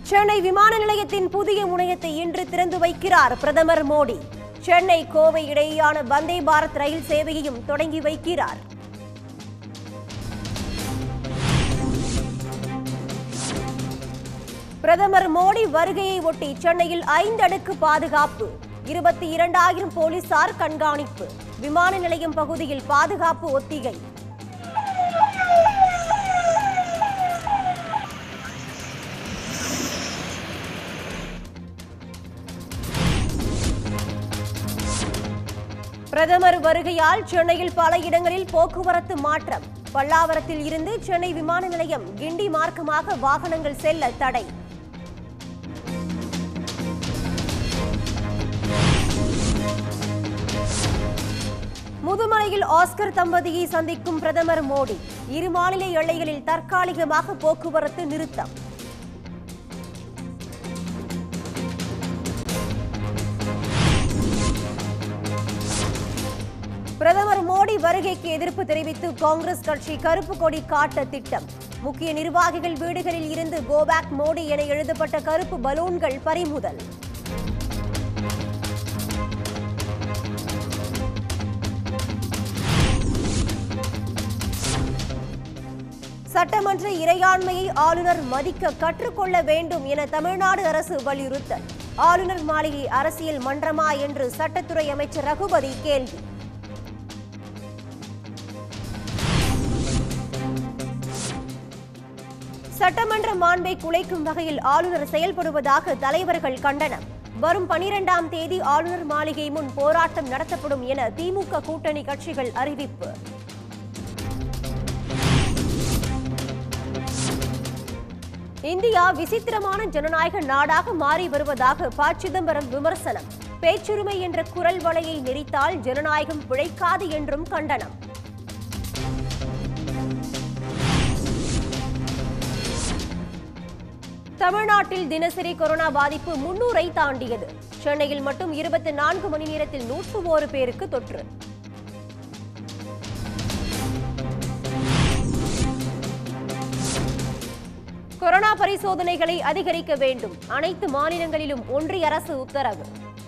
சென்னை விமான நிலையத்தின் புதிய முனையத்தை இன்று திறந்து வைக்கிறார் பிரதமர் மோடி சென்னை கோவை இடையேயான வந்தே பாரத் ரயில் சேவையையும் தொடங்கி வைக்கிறார் பிரதமர் மோடி வருகையை ஒட்டி சென்னையில் ஐந்து அடுக்கு பாதுகாப்பு இருபத்தி இரண்டாயிரம் போலீசார் கண்காணிப்பு விமான நிலையம் பகுதியில் பாதுகாப்பு ஒத்திகை பிரதமர் வருகையால் சென்னையில் பல இடங்களில் போக்குவரத்து மாற்றம் பல்லாவரத்தில் இருந்து சென்னை விமான நிலையம் கிண்டி மார்க்கமாக வாகனங்கள் செல்ல தடை முதுமலையில் ஆஸ்கர் தம்பதியை சந்திக்கும் பிரதமர் மோடி இரு மாநில எல்லைகளில் தற்காலிகமாக போக்குவரத்து நிறுத்தம் பிரதமர் மோடி வருகைக்கு எதிர்ப்பு தெரிவித்து காங்கிரஸ் கட்சி கருப்பு கொடி காட்ட திட்டம் முக்கிய நிர்வாகிகள் வீடுகளில் இருந்து கோபேக் மோடி என எழுதப்பட்ட கருப்பு பலூன்கள் பறிமுதல் சட்டமன்ற இறையாண்மையை ஆளுநர் மதிக்க கற்றுக்கொள்ள வேண்டும் என தமிழ்நாடு அரசு வலியுறுத்தல் ஆளுநர் மாளிகை அரசியல் மன்றமா என்று சட்டத்துறை அமைச்சர் ரகுபதி கேள்வி சட்டமன்ற மாண்பை குலைக்கும் வகையில் ஆளுநர் செயல்படுவதாக தலைவர்கள் கண்டனம் வரும் பனிரெண்டாம் தேதி ஆளுநர் மாளிகை முன் போராட்டம் நடத்தப்படும் என திமுக கூட்டணி கட்சிகள் அறிவிப்பு இந்தியா விசித்திரமான ஜனநாயக நாடாக மாறி வருவதாக ப சிதம்பரம் விமர்சனம் பேச்சுரிமை என்ற குரல் வலையை நெறித்தால் ஜனநாயகம் பிழைக்காது என்றும் கண்டனம் தமிழ்நாட்டில் தினசரி கொரோனா பாதிப்பு முன்னூரை தாண்டியது சென்னையில் மட்டும் இருபத்தி நான்கு மணி நேரத்தில் நூற்று ஓரு பேருக்கு தொற்று கொரோனா பரிசோதனைகளை அதிகரிக்க வேண்டும் அனைத்து மாநிலங்களிலும் ஒன்றிய அரசு உத்தரவு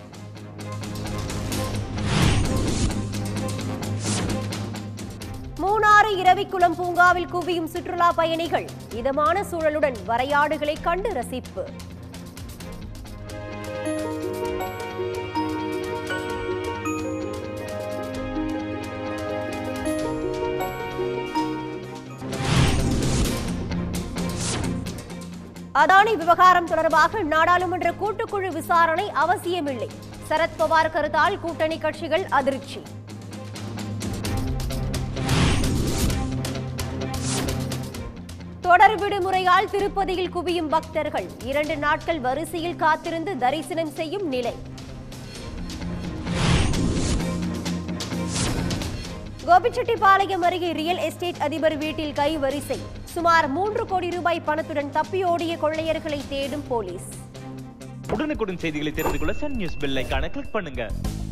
மூணாறு இரவிக்குளம் பூங்காவில் குவியும் சுற்றுலா பயணிகள் இதமான சூழலுடன் வரையாடுகளை கண்டு ரசிப்பு அதானி விவகாரம் தொடர்பாக நாடாளுமன்ற கூட்டுக்குழு விசாரணை அவசியமில்லை சரத்பவார் கருத்தால் கூட்டணி கட்சிகள் அதிர்ச்சி தொடர் விடுமுறையால் திருப்பதியில் குவியும் பக்தர்கள் இரண்டு நாட்கள் வரிசையில் காத்திருந்து தரிசனம் செய்யும் நிலை கோபிச்செட்டிப்பாளையம் அருகே ரியல் எஸ்டேட் அதிபர் வீட்டில் கை வரிசை சுமார் மூன்று கோடி ரூபாய் பணத்துடன் தப்பியோடிய கொள்ளையர்களை தேடும் போலீஸ் உடனுக்குடன் செய்திகளை தெரிந்து கொள்ள சன் நியூஸ் பெல் ஐகானை கிளிக் பண்ணுங்க